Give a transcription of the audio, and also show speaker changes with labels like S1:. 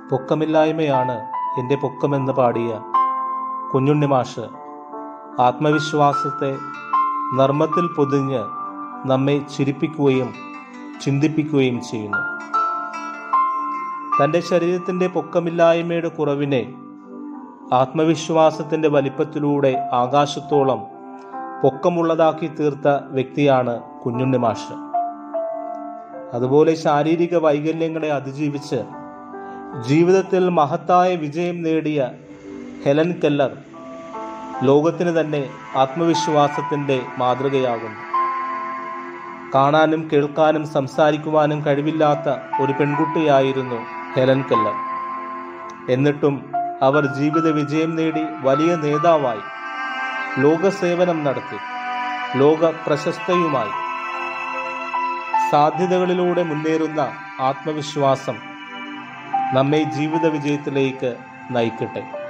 S1: പൊക്കമില്ലായ്മയാണ് എൻ്റെ പൊക്കമെന്ന് പാടിയ കുഞ്ഞുണ്ണി മാഷ് ആത്മവിശ്വാസത്തെ നർമ്മത്തിൽ പൊതിഞ്ഞ് നമ്മെ ചിരിപ്പിക്കുകയും ചിന്തിപ്പിക്കുകയും ചെയ്യുന്നു തൻ്റെ ശരീരത്തിൻ്റെ പൊക്കമില്ലായ്മയുടെ കുറവിനെ ആത്മവിശ്വാസത്തിൻ്റെ വലിപ്പത്തിലൂടെ ആകാശത്തോളം പൊക്കമുള്ളതാക്കി തീർത്ത വ്യക്തിയാണ് കുഞ്ഞുണ്ണി മാഷ് അതുപോലെ ശാരീരിക വൈകല്യങ്ങളെ അതിജീവിച്ച് ജീവിതത്തിൽ മഹത്തായ വിജയം നേടിയ ഹെലൻ കെല്ലർ ലോകത്തിന് തന്നെ ആത്മവിശ്വാസത്തിൻ്റെ മാതൃകയാകുന്നു കാണാനും കേൾക്കാനും സംസാരിക്കുവാനും കഴിവില്ലാത്ത ഒരു പെൺകുട്ടിയായിരുന്നു ഹെലൻ കെല്ലർ എന്നിട്ടും അവർ ജീവിത വിജയം നേടി വലിയ നേതാവായി ലോകസേവനം നടത്തി ലോക പ്രശസ്തയുമായി സാധ്യതകളിലൂടെ മുന്നേറുന്ന ആത്മവിശ്വാസം നമ്മെ ജീവിത വിജയത്തിലേക്ക് നയിക്കട്ടെ